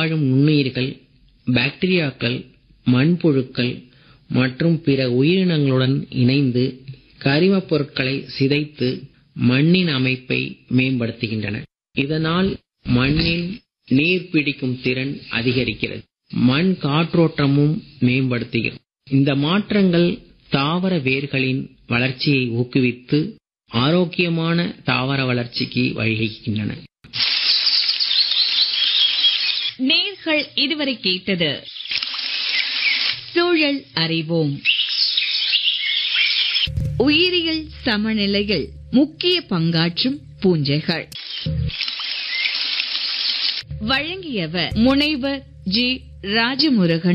வாழும் நுண்ணுயிர்கள் பாக்டீரியாக்கள் மண்புழுக்கள் மற்றும் பிற உயிரினங்களுடன் இணைந்து கரிமப் பொருட்களை சிதைத்து மண்ணின் அமைப்பை மேம்படுத்துகின்றன இதனால் மண்ணில் நீர் பிடிக்கும் திறன் அதிகரிக்கிறது மண் காற்றோட்டமும் மேம்படுத்துகிறது இந்த மாற்றங்கள் தாவர வேர்களின் வளர்ச்சியை ஊக்குவித்து ஆரோக்கியமான தாவர வளர்ச்சிக்கு வழிவகுக்கின்றன நேர்கள் இதுவரை கேட்டது சூழல் அறிவோம் உயிரியல் சமநிலையில் முக்கிய பங்காற்றும் பூஞ்சைகள் வழங்கியவர் முனைவர் ஜி ராஜமுருகன்